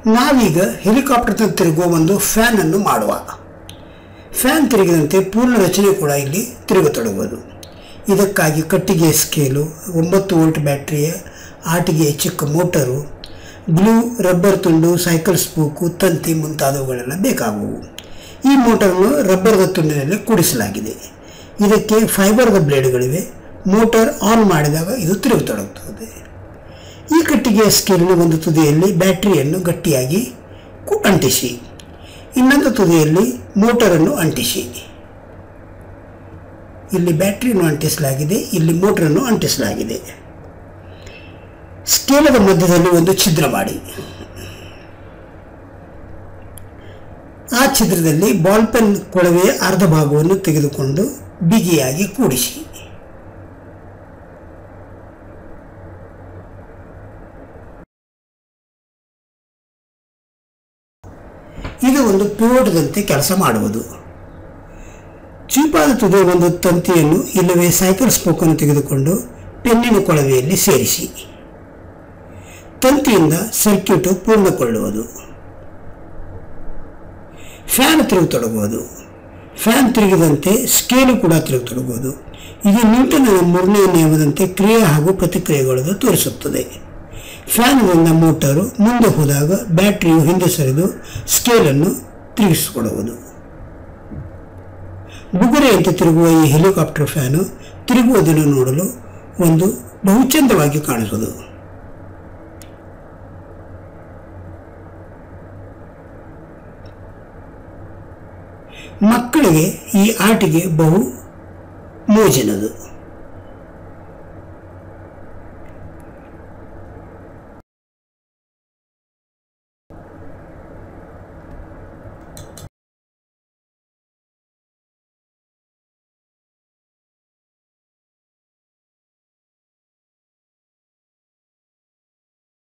ನಾವೀಗ ಹೆಲಿಕಾಪ್ಟರ್ ತಿರುಗುವ ಒಂದು ಫ್ಯಾನನ್ನು ಮಾಡುವ ಫ್ಯಾನ್ ತಿರುಗಿದಂತೆ ಪೂರ್ಣ ರಚನೆ ಕೂಡ ಇಲ್ಲಿ ತಿರುಗತೊಡಗುವುದು ಇದಕ್ಕಾಗಿ ಕಟ್ಟಿಗೆ ಸ್ಕೇಲು ಒಂಬತ್ತು ವೋಲ್ಟ್ ಬ್ಯಾಟ್ರಿಯ ಆಟಿಗೆ ಚಿಕ್ಕ ಮೋಟರು ಗ್ಲೂ ರಬ್ಬರ್ ತುಂಡು ಸೈಕಲ್ ಸ್ಪೂಕು ತಂತಿ ಮುಂತಾದವುಗಳೆಲ್ಲ ಬೇಕಾಗುವು ಈ ಮೋಟರನ್ನು ರಬ್ಬರ್ದ ತುಂಡಿನಲ್ಲಿ ಕೂಡಿಸಲಾಗಿದೆ ಇದಕ್ಕೆ ಫೈಬರ್ದ ಬ್ಲೇಡ್ಗಳಿವೆ ಮೋಟಾರ್ ಆನ್ ಮಾಡಿದಾಗ ಇದು ತಿರುಗತೊಡಗುತ್ತದೆ ಈ ಕಟ್ಟಿಗೆಯ ಸ್ಕೇಲಿನ ಒಂದು ತುದಿಯಲ್ಲಿ ಬ್ಯಾಟರಿಯನ್ನು ಗಟ್ಟಿಯಾಗಿ ಕು- ಅಂಟಿಸಿ ಇನ್ನೊಂದು ತುದಿಯಲ್ಲಿ ಮೋಟರನ್ನು ಅಂಟಿಸಿ ಇಲ್ಲಿ ಬ್ಯಾಟರಿಯನ್ನು ಅಂಟಿಸಲಾಗಿದೆ ಇಲ್ಲಿ ಮೋಟರನ್ನು ಅಂಟಿಸಲಾಗಿದೆ ಸ್ಕೇಲದ ಮಧ್ಯದಲ್ಲಿ ಒಂದು ಛಿದ್ರ ಮಾಡಿ ಆ ಛಿದ್ರದಲ್ಲಿ ಬಾಲ್ ಪೆನ್ ಕೊಳವೆಯ ಅರ್ಧ ಭಾಗವನ್ನು ತೆಗೆದುಕೊಂಡು ಬಿಗಿಯಾಗಿ ಕೂಡಿಸಿ ಇದು ಒಂದು ಪಿವೋಟದಂತೆ ಕೆಲಸ ಮಾಡುವುದು ಚೂಪಾದ ತುದಿಯ ಒಂದು ತಂತಿಯನ್ನು ಇಲ್ಲವೇ ಸೈಕಲ್ ಸ್ಪೋಕನ್ನು ತೆಗೆದುಕೊಂಡು ಪೆನ್ನಿನ ಕೊಳವೆಯಲ್ಲಿ ಸೇರಿಸಿ ತಂತಿಯಿಂದ ಸರ್ಕ್ಯೂಟು ಪೂರ್ಣಗೊಳ್ಳುವುದು ಫ್ಯಾನ್ ತಿರುಗತೊಡಗುವುದು ಫ್ಯಾನ್ ತಿರುಗಿದಂತೆ ಸ್ಕೇಲು ಕೂಡ ತಿರುಗತೊಡಗುವುದು ಇದು ನ್ಯೂಟನ್ ಮೂರನೇ ನಿಯಮದಂತೆ ಕ್ರಿಯೆ ಹಾಗೂ ಪ್ರತಿಕ್ರಿಯೆಗಳನ್ನು ತೋರಿಸುತ್ತದೆ ಫ್ಯಾನ್ನಿಂದ ಮೋಟಾರು ಮುಂದೆ ಹೋದಾಗ ಬ್ಯಾಟರಿಯು ಹಿಂದೆ ಸರಿದು ಸ್ಕೇಲನ್ನು ತಿರುಗಿಸಿಕೊಡುವುದು ಬುಗುರೆಯಂತೆ ತಿರುಗುವ ಈ ಹೆಲಿಕಾಪ್ಟರ್ ಫ್ಯಾನು ತಿರುಗುವುದನ್ನು ನೋಡಲು ಒಂದು ಬಹುಚಂದವಾಗಿ ಕಾಣಿಸುವುದು ಮಕ್ಕಳಿಗೆ ಈ ಆಟಿಗೆ ಬಹು ಮೋಜಿನದು